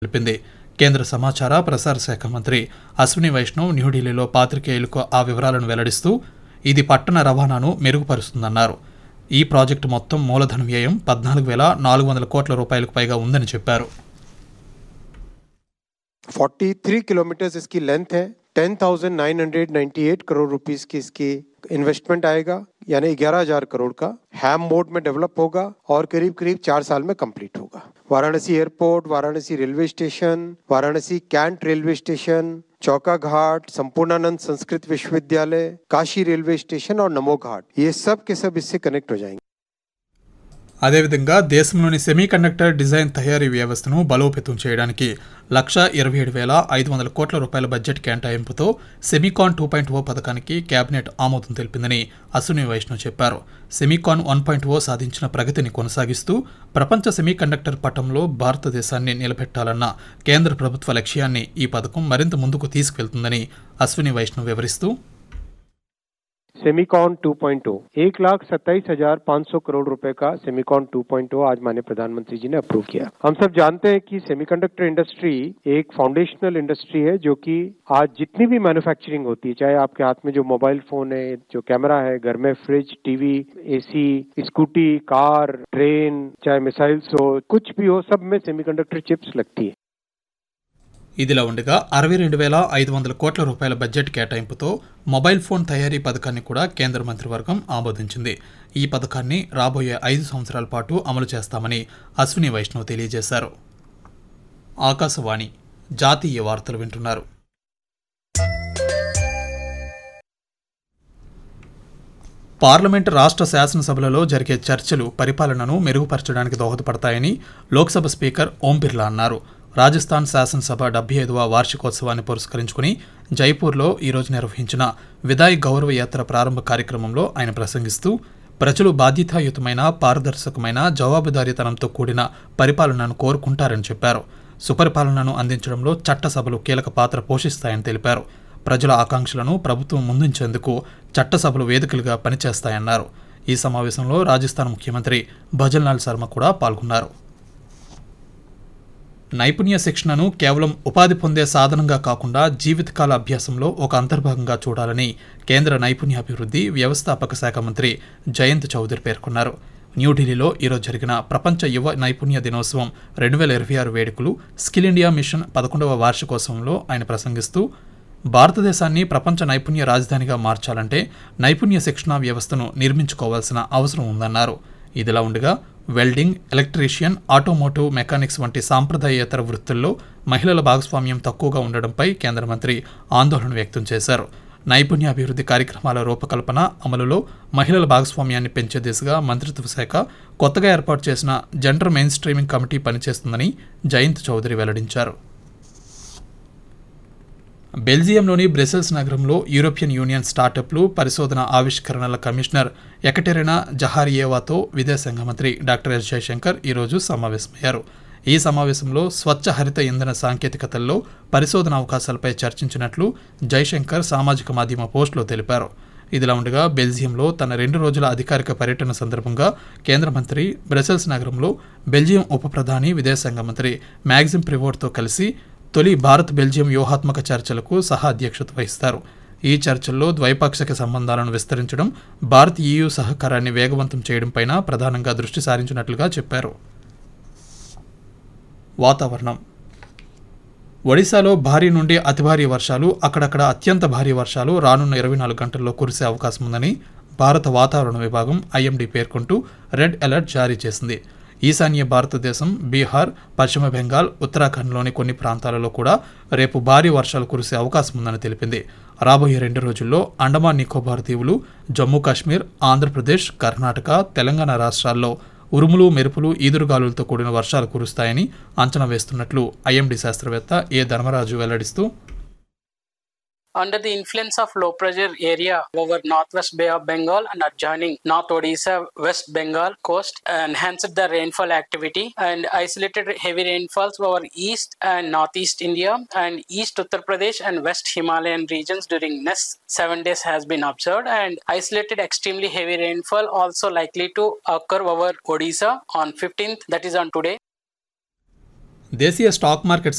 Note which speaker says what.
Speaker 1: తెలిపింది కేంద్ర సమాచార ప్రసార శాఖ మంత్రి అశ్విని వైష్ణవ్ న్యూఢిల్లీలో పాత్రికేయులకు ఆ వివరాలను వెల్లడిస్తూ ఇది పట్టణ రవాణాను మెరుగుపరుస్తుందన్నారు ఈ ప్రాజెక్టు మొత్తం మూలధన వ్యయం పద్నాలుగు వేల నాలుగు వందల కోట్ల రూపాయలకు పైగా ఉందని చెప్పారు
Speaker 2: 43 किलोमीटर इसकी लेंथ है 10,998 करोड़ रुपीस की इसकी इन्वेस्टमेंट आएगा यानी 11,000 करोड़ का हैम मोड में डेवलप होगा और करीब करीब चार साल में कंप्लीट होगा Varanasi airport Varanasi railway station Varanasi Cantt railway station Chauka Ghat Sampurnanand Sanskrit विश्वविद्यालय काशी रेलवे स्टेशन और नमो घाट ये सब के सब इससे कनेक्ट हो जाएंगे
Speaker 1: అదేవిధంగా దేశంలోని సెమీకండక్టర్ డిజైన్ తయారీ వ్యవస్థను బలోపేతం చేయడానికి లక్ష ఇరవై ఏడు వేల ఐదు వందల కోట్ల రూపాయల బడ్జెట్ కేటాయింపుతో సెమీకాన్ టూ పాయింట్ ఓ పథకానికి కేబినెట్ ఆమోదం తెలిపిందని అశ్విని వైష్ణవ్ చెప్పారు సెమీకాన్ వన్ పాయింట్ ఓ సాధించిన ప్రగతిని కొనసాగిస్తూ ప్రపంచ సెమీకండక్టర్ పటంలో భారతదేశాన్ని నిలబెట్టాలన్న కేంద్ర ప్రభుత్వ లక్ష్యాన్ని ఈ పథకం మరింత ముందుకు తీసుకెళ్తుందని అశ్విని వైష్ణవ్ వివరిస్తూ
Speaker 2: सेमिकॉन 2.0 एक लाख सत्ताईस हजार पाँच सौ करोड़ रुपए का सेमिकॉन 2.0 आज माननीय प्रधानमंत्री जी ने अप्रूव किया हम सब जानते हैं कि सेमीकंडक्टर इंडस्ट्री एक फाउंडेशनल इंडस्ट्री है जो कि आज जितनी भी मैन्युफैक्चरिंग होती है चाहे आपके हाथ में जो मोबाइल फोन है जो कैमरा है घर में fridge TV AC Scooty car train चाहे मिसाइल्स हो कुछ भी हो सब में सेमीकंडक्टर चिप्स लगती है
Speaker 1: ఇదిలా ఉండగా అరవై రెండు వేల ఐదు వందల కోట్ల రూపాయల బడ్జెట్ కేటాయింపుతో మొబైల్ ఫోన్ తయారీ పథకాన్ని కూడా కేంద్ర మంత్రివర్గం ఆమోదించింది ఈ పథకాన్ని రాబోయే ఐదు సంవత్సరాల పాటు అమలు చేస్తామని అశ్విని వైష్ణవ్ తెలియజేశారు ఆకాశవాణి జాతీయ వార్తలు వింటున్నారు పార్లమెంట్ రాష్ట్ర శాసనసభలలో జరిగే చర్చలు పరిపాలనను మెరుగుపరచడానికి దోహదపడతాయని లోక్సభ స్పీకర్ ఓం బిర్లా అన్నారు రాజస్థాన్ శాసనసభ డెబ్బై ఐదవ వార్షికోత్సవాన్ని పురస్కరించుకుని జైపూర్లో ఈరోజు నిర్వహించిన విదాయ్ గౌరవ యాత్ర ప్రారంభ కార్యక్రమంలో ఆయన ప్రసంగిస్తూ ప్రజలు బాధ్యతాయుతమైన పారదర్శకమైన జవాబుదారీతనంతో కూడిన పరిపాలనను కోరుకుంటారని చెప్పారు సుపరిపాలనను అందించడంలో చట్టసభలు కీలక పాత్ర పోషిస్తాయని తెలిపారు ప్రజల ఆకాంక్షలను ప్రభుత్వం ముందుంచేందుకు చట్టసభలు వేదికలుగా పనిచేస్తాయన్నారు ఈ సమావేశంలో రాజస్థాన్ ముఖ్యమంత్రి భజన్లాల్ శర్మ కూడా పాల్గొన్నారు నైపుణ్య శిక్షణను కేవలం ఉపాధి పొందే సాధనంగా కాకుండా జీవితకాల అభ్యాసంలో ఒక అంతర్భాగంగా చూడాలని కేంద్ర నైపుణ్యాభివృద్ధి వ్యవస్థాపక శాఖ మంత్రి జయంత్ చౌదరి పేర్కొన్నారు న్యూఢిల్లీలో ఈరోజు జరిగిన ప్రపంచ యువ నైపుణ్య దినోత్సవం రెండు వేల ఇరవై ఆరు వేడుకలు స్కిల్ ఇండియా మిషన్ పదకొండవ వార్షికోత్సవంలో ఆయన ప్రసంగిస్తూ భారతదేశాన్ని ప్రపంచ నైపుణ్య రాజధానిగా మార్చాలంటే నైపుణ్య శిక్షణా వ్యవస్థను నిర్మించుకోవాల్సిన అవసరం ఉందన్నారు ఇదిలా ఉండగా వెల్డింగ్ ఎలక్ట్రీషియన్ ఆటోమోటివ్ మెకానిక్స్ వంటి సాంప్రదాయేతర వృత్తుల్లో మహిళల భాగస్వామ్యం తక్కువగా ఉండడంపై కేంద్ర మంత్రి ఆందోళన వ్యక్తం చేశారు నైపుణ్యాభివృద్ధి కార్యక్రమాల రూపకల్పన అమలులో మహిళల భాగస్వామ్యాన్ని పెంచే దిశగా మంత్రిత్వ శాఖ కొత్తగా ఏర్పాటు చేసిన జెండర్ మెయిన్ స్ట్రీమింగ్ కమిటీ పనిచేస్తుందని జయంత్ చౌదరి వెల్లడించారు బెల్జియంలోని బ్రెసెల్స్ నగరంలో యూరోపియన్ యూనియన్ స్టార్టప్లు పరిశోధన ఆవిష్కరణల కమిషనర్ ఎకటెరినా జహారియేవాతో విదేశాంగ మంత్రి డాక్టర్ ఎస్ జయశంకర్ ఈరోజు సమావేశమయ్యారు ఈ సమావేశంలో స్వచ్ఛ హరిత ఇంధన సాంకేతికతల్లో పరిశోధన అవకాశాలపై చర్చించినట్లు జైశంకర్ సామాజిక మాధ్యమ పోస్టులో తెలిపారు ఇదిలా ఉండగా బెల్జియంలో తన రెండు రోజుల అధికారిక పర్యటన సందర్భంగా కేంద్ర మంత్రి బ్రసెల్స్ నగరంలో బెల్జియం ఉప ప్రధాని విదేశాంగ మంత్రి మ్యాగ్జిమ్ ప్రివోర్తో కలిసి తొలి భారత్ బెల్జియం వ్యూహాత్మక చర్చలకు సహా అధ్యక్షత వహిస్తారు ఈ చర్చల్లో ద్వైపాక్షిక సంబంధాలను విస్తరించడం భారత్ ఈయూ సహకారాన్ని వేగవంతం చేయడంపైన ప్రధానంగా దృష్టి సారించినట్లుగా చెప్పారు వాతావరణం ఒడిశాలో భారీ నుండి అతి భారీ వర్షాలు అక్కడక్కడ అత్యంత భారీ వర్షాలు రానున్న ఇరవై నాలుగు గంటల్లో కురిసే అవకాశం ఉందని భారత వాతావరణ విభాగం ఐఎండీ పేర్కొంటూ రెడ్ అలర్ట్ జారీ చేసింది ఈశాన్య భారతదేశం బీహార్ పశ్చిమ బెంగాల్ ఉత్తరాఖండ్లోని కొన్ని ప్రాంతాలలో కూడా రేపు భారీ వర్షాలు కురిసే అవకాశం ఉందని తెలిపింది రాబోయే రెండు రోజుల్లో అండమాన్ నికోబార్ దీవులు జమ్మూ కాశ్మీర్ ఆంధ్రప్రదేశ్ కర్ణాటక తెలంగాణ రాష్ట్రాల్లో ఉరుములు మెరుపులు ఈదురుగాలులతో కూడిన వర్షాలు కురుస్తాయని అంచనా వేస్తున్నట్లు ఐఎండీ శాస్త్రవేత్త ఏ ధర్మరాజు వెల్లడిస్తూ
Speaker 3: under the influence of low pressure area over northwest bay of bengal and adjoining north odisha west bengal coast enhanced the rainfall activity and isolated heavy rainfalls over east and northeast india and east uttar pradesh and west himalayan regions during next 7 days has been observed and isolated extremely heavy rainfall also likely to occur over odisha on 15th that is on today
Speaker 1: దేశీయ stock market